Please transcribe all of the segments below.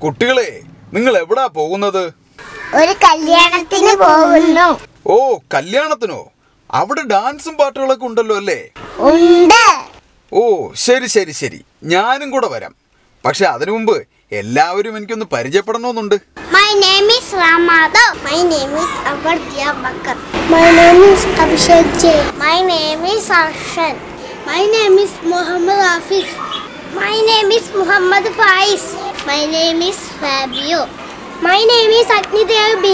കുട്ടികളെ നിങ്ങൾ എവിടാ പോകുന്നത് ഒരു കല്യാണത്തിന് പോകുന്നു ഓ കല്യാണത്തിനോ അവിടെ ഡാൻസും പാട്ടുകളൊക്കെ ഉണ്ടല്ലോ അല്ലേ ഉണ്ട് ഓ ശരി ശരി ശരി ഞാനും കൂടെ വരാം പക്ഷെ അതിനു മുമ്പ് എല്ലാവരും എനിക്കൊന്ന് പരിചയപ്പെടണമെന്നുണ്ട് My name is Ramado. My name is Abardia Bakar. My name is Abhishek J. My name is Arshan. My name is Muhammad Hafiz. My name is Muhammad Faiz. My name is Fabio. My name is Agnidev B.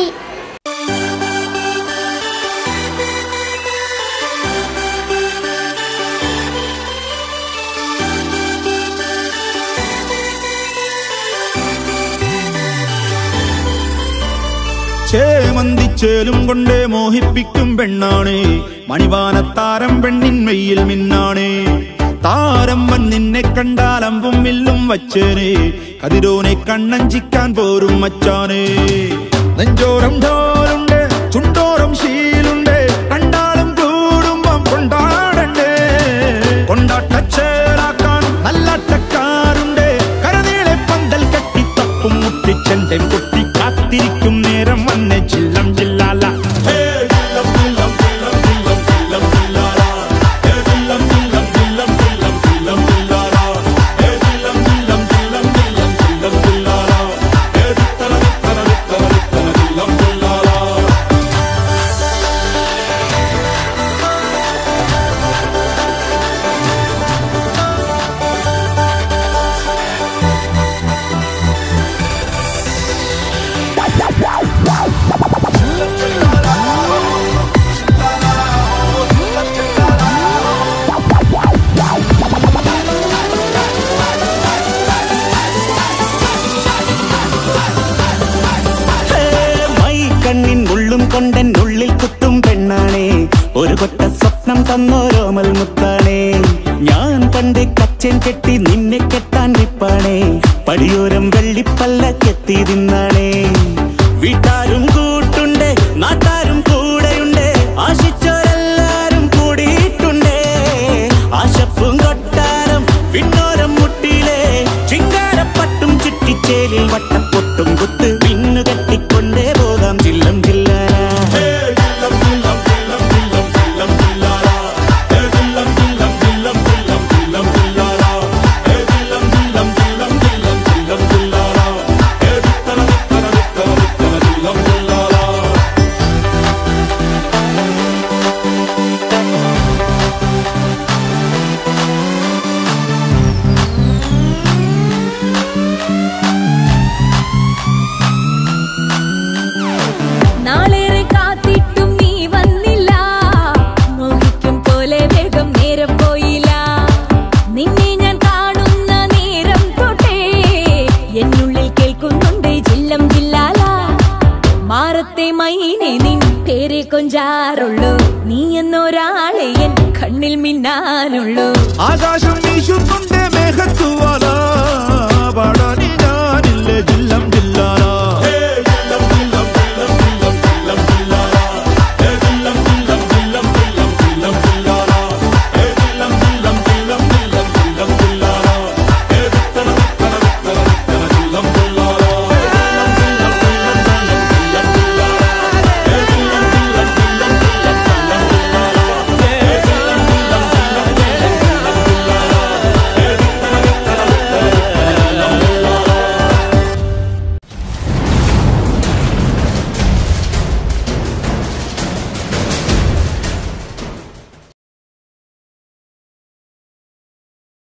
ചേമന്തിച്ചേലും കൊണ്ടേ മോഹിപ്പിക്കും പെണ്ണാണേ മണിവാനത്താരം പെണ്ണിൻ മെയ്യിൽ മിന്നാണേ താരം വൻ നിന്നെ കണ്ടാൽ അമ്പും വില്ലും വച്ചേനെ കതിരോനെ കണ്ണഞ്ചിക്കാൻ പോരും മച്ചാനേ നെഞ്ചോരം ഢോലുണ്ട് ചുണ്ടോരം ശീലുണ്ട് കണ്ടാലും കൂടുമ്പം കൊണ്ടാടണ്ടേ കൊണ്ടാട്ടച്ചേലാക്കാൻ നല്ലാട്ടക്കാരുണ്ട് കരനീളെ പന്തൽ കെട്ടി തപ്പും മുട്ടിച്ചെന്റെ കുട്ടി കാത്തിരിക്കും നേരം വന്നെ ചില്ലം ജില്ലാല ഹേ, ജില്ലം, ജില്ലം, ജില്ലം, ജില്ലം, ജില്ലം, ജില്ലാല. ഹേ, ജില്ലം, ജില്ലം, ജില്ലം, ജില്ലം, ജില്ലം, ജില്ലാല. ഹേ, ജില്ലം, ജില്ലം, ജില്ലം, ജില്ലം, ജില്ലം, ജില്ലാല. ഹേ, ദിത്തന, ദിത്തന, ദിത്തന, ദിത്തന, ജില്ലം, ജില്ലാല. മൈ കണ്ണിൻ ഉള്ളും കൊണ്ടൻ ഉള്ളിൽ കുത്തും പെണ്ണാണേ ഒരു കൊട്ട സ്വപ്നം തന്നോരോമൽ മുത്താണേ ഞാൻ പണ്ട് കച്ചൻ കെട്ടി നിന്നെ കെട്ടാൻ നിപ്പാണേ പടിയോരം വെള്ളിപ്പല്ല കെത്തി തിന്നാണേ വീട്ടാരും കൂട്ടുണ്ട് നാട്ടാരും കൂടെയുണ്ട് ആശിച്ചോരെല്ലാരും കൂടിയിട്ടുണ്ടേ ആശപ്പും കൊട്ടാരം പിന്നോരം മുട്ടിയിലെ ചിങ്കാരപ്പട്ടും ചുറ്റിച്ചേലിൽ വട്ടപ്പൊട്ടും കുത്ത് പിന്നു കെട്ടിക്കൊണ്ടേ പോകാം ചില്ലം ജില്ലാ നാളേറെ കാത്തിട്ടും നീ വന്നില്ല മോഹിക്കും പോലെ വേഗം നേരം പോയില്ല നിന്നെ ഞാൻ കാണുന്ന നേരം തൊട്ടേ എന്നുള്ളിൽ കേൾക്കുന്നുണ്ട് ജില്ലം ജില്ലാല മാറത്തെ മൈനെ നിൻ പേരെ കൊഞ്ചാറുള്ളൂ നീ എന്നൊരാളെ എൻ കണ്ണിൽ മിന്നാനുള്ളൂ ആകാശം വീശുന്നുണ്ട് മേഘത്തുവാല പാടാനി ഞാൻ